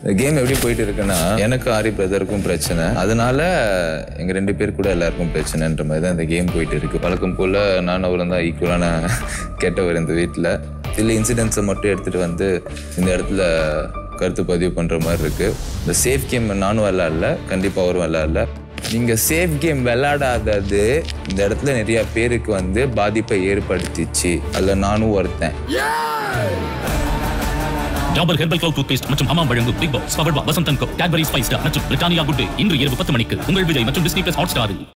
இந்த கேம் எப்படி போயிட்டு இருக்குன்னா எனக்கு ஆரி பிரதருக்கும் பிரச்சனை அதனால எங்க ரெண்டு பேர் கூட எல்லாருக்கும் பிரச்சனைன்ற மாதிரி தான் இந்த கேம் போயிட்டு இருக்கு வழக்கம் போல நான் அவரும் தான் ஈக்குவலான கெட்டவர் இந்த வீட்டில் சில இன்சிடென்ட்ஸை மட்டும் எடுத்துட்டு வந்து இந்த இடத்துல கருத்து பதிவு பண்ற மாதிரி இருக்கு இந்த சேஃப் கேம் நானும் விளாடல கண்டிப்பா அவரும் விளாடல நீங்க சேஃப் கேம் விளையாடாதது இந்த இடத்துல நிறைய பேருக்கு வந்து பாதிப்பை ஏற்படுத்திச்சு அதுல நானும் ஒருத்தன் Dabur herbal clove toothpaste மற்றும் ஹமாம் வழங்கும் big boss powered Vasanthan co Cadbury spice star மற்றும் பிரிட்டானியா குட் டே இன்று இரவு பத்து மணிக்கு உங்கள் விஜய் மற்றும் டிஸ்னி பிளஸ் ஹாட் ஸ்டாரில்